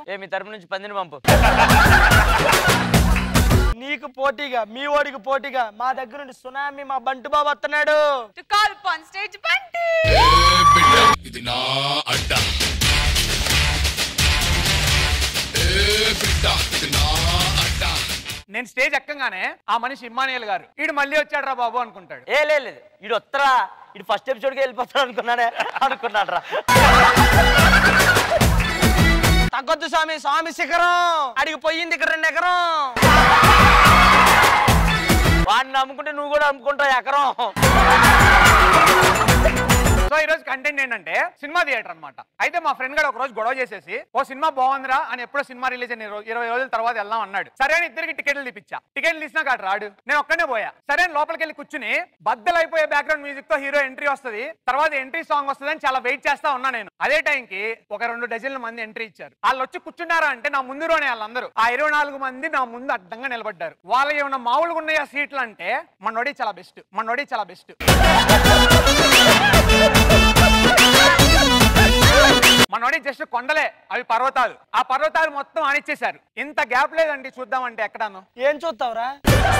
ఏ మీ తరపు నుంచి పందిని పంపు నీకు పోటీగా మీ ఓడికి పోటీగా మా దగ్గర నుండి సునామీ మా బంటు బాబు వస్తున్నాడు to call upon stage Bunty ఇది నా అడ్డ ఏ బిడ్డ ఇది నా అడ్డ నేను స్టేజ్ ఎక్కంగానే ఆ మనిషి ఇమ్మానియల్ గారు వీడు మళ్ళీ వచ్చాడు రా బాబు అనుకుంటాడు ఏ లేదు లేదు ఇడు వత్తరా ఇడు ఫస్ట్ ఎపిసోడ్కి వెళ్ళిపోతాడు అనుకున్నాడే అనుకున్నాడు రా తగ్గొద్దు స్వామి స్వామి శిఖరం అడిగి పోయింది ఇక్కడ రెండు ఎకరం వాడిని నమ్ముకుంటే నువ్వు కూడా నమ్ముకుంటావు ఎకరం సో ఈ రోజు కంటెంట్ ఏంటంటే సినిమా థియేటర్ అన్నమాట అయితే మా ఫ్రెండ్ గారు ఒక రోజు గొడవ చేసేసి ఓ సినిమా బాగుందిరా అని ఎప్పుడో సినిమా రిలీజ్ అయిన ఇరవై- ఇరవై రోజుల తర్వాత వెళ్దాం అన్నాడు సరే అని ఇద్దరికి టికెట్లు తీపిచ్చా టికెట్లు తీసినా కాదు రాడు నేను ఒక్కనే పోయా సరే అని లోపలికి వెళ్ళి కూర్చుని బద్దలు అయిపోయే బ్యాక్గ్రౌండ్ మ్యూజిక్ తో హీరో ఎంట్రీ వస్తది తర్వాత ఎంట్రీ సాంగ్ వస్తుంది అని చాలా వెయిట్ చేస్తా ఉన్నా నేను అదే టైంకి ఒక రెండు డజన్ల మంది ఎంట్రీ ఇచ్చారు వాళ్ళు వచ్చి కూర్చున్నారా అంటే నా ముందు రోనే వాళ్ళందరూ ఆ ఇరవై నాలుగు మంది నా ముందు అడ్డంగా నిలబడ్డారు వాళ్ళు ఏమైనా మామూలుగా ఉన్నాయా సీట్లు అంటే మన నొడి చాలా బెస్ట్ మన నొడి చాలా బెస్ట్ మనోడి జస్ట్ కొండలే అవి పర్వతాలు ఆ పర్వతాలు మొత్తం ఆనిచ్చేశారు ఇంత గ్యాప్ లేదండి చూద్దామంటే ఎక్కడాను ఏం చూస్తావురా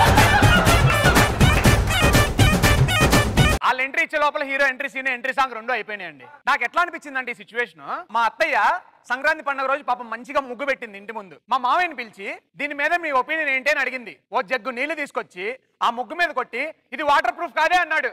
వాళ్ళ ఎంట్రీ ఇచ్చే లోపల hero entry scene entry song రెండు అయిపోయినాయండి నాకు ఎట్లా అనిపించిందంటే ఈ సిచ్యువేషన్ మా అత్తయ్య సంక్రాంతి పండుగ రోజు పాపం మంచిగా ముగ్గు పెట్టింది ఇంటి ముందు మా మామయ్యని పిలిచి దీని మీద మీ ఒపీనియన్ ఏంటి అని అడిగింది ఓ జగ్గు నీళ్లు తీసుకొచ్చి ఆ ముగ్గు మీద కొట్టి ఇది వాటర్ ప్రూఫ్ కాదే అన్నాడు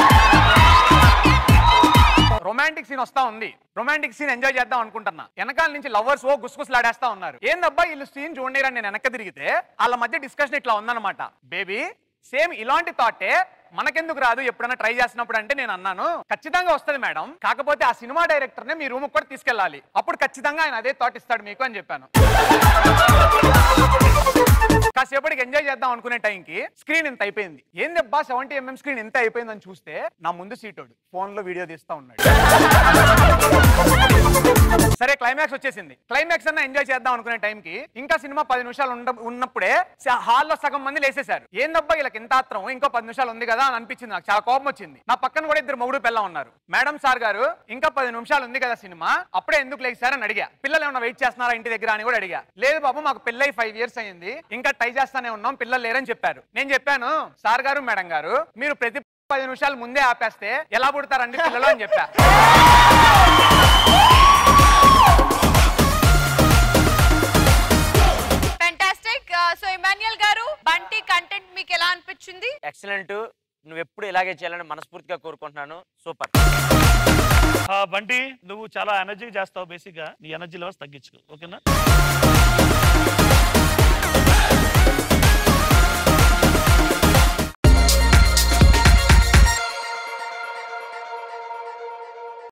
రొమాంటిక్ సీన్ వస్తా ఉంది రొమాంటిక్ సీన్ ఎంజాయ్ చేద్దాం అనుకుంటున్నా వెనకాల నుంచి లవర్స్ ఓ గుసగుసలాడేస్తా ఉన్నారు ఏందబ్బా వీళ్ళు సీన్ చూడండి నేను వెనక్కి తిరిగితే వాళ్ళ మధ్య డిస్కషన్ ఇట్లా ఉందన్నమాట బేబీ సేమ్ ఇలాంటి థాటే మనకెందుకు రాదు ఎప్పుడైనా ట్రై చేసినప్పుడు అంటే నేను అన్నాను ఖచ్చితంగా వస్తుంది మేడం కాకపోతే ఆ సినిమా డైరెక్టర్ నే మీ రూమ్ కూడా తీసుకెళ్ళాలి అప్పుడు ఖచ్చితంగా ఆయన అదే థాట్ ఇస్తాడు మీకు అని చెప్పాను కాసేపటికి ఎంజాయ్ చేద్దాం అనుకునే టైంకి స్క్రీన్ ఇంత అయిపోయింది ఏందబ్బా సెవెంటీ ఎంఎం స్క్రీన్ ఎంత అయిపోయిందని చూస్తే నా ముందు సీటోడు ఫోన్ లో వీడియో తీస్తా ఉన్నాడు సరే క్లైమాక్స్ వచ్చేసింది క్లైమాక్స్ అన్న ఎంజాయ్ చేద్దాం అనుకునే టైంకి ఇంకా సినిమా పది నిమిషాలు ఉండ ఉన్నప్పుడే స- హాల్లో సగం మంది లేసేశారు ఏందబ్బా వీళ్ళకి ఇంత ఆత్రం ఇంకో పది నిమిషాలు ఉంది కదా అని అనిపించింది నాకు చాలా కోపం వచ్చింది నా పక్కన కూడా ఇద్దరు మొగుడు పిల్ల ఉన్నారు మేడం సార్ గారు ఇంకా పది నిమిషాలు ఉంది కదా సినిమా అప్పుడే ఎందుకు లేచారని అడిగా పిల్లలు ఏమైనా వెయిట్ చేస్తున్నారా ఇంటి దగ్గర అని కూడా అడిగా లేదు బాబు మాకు పెళ్ళై ఫైవ్ ఇయర్స్ అయ్యింది ఇంకా ట్రై చేస్తానే ఉన్నాం పిల్లలు లేరని చెప్పారు నేను చెప్పాను సార్ గారు మేడం గారు మీరు ప్రతి పది నిమిషాలు ముందే ఆపేస్తే ఎలా పుడతారండి పిల్లలు అని చెప్పా ఫెంటాస్టిక్ సో ఇమాన్యుయల్ గారు బంటి కంటెంట్ మీకు ఎలా అనిపించింది ఎక్సలెంట్ నువ్వు ఎప్పుడు ఇలాగే చేయాలని మనస్ఫూర్తిగా కోరుకుంటున్నాను సూపర్ ఆ, బంటి నువ్వు చాలా ఎనర్జీ చేస్తావు బేసిక్ గా నీ ఎనర్జీ లెవెల్స్ తగ్గించుకో ఓకేనా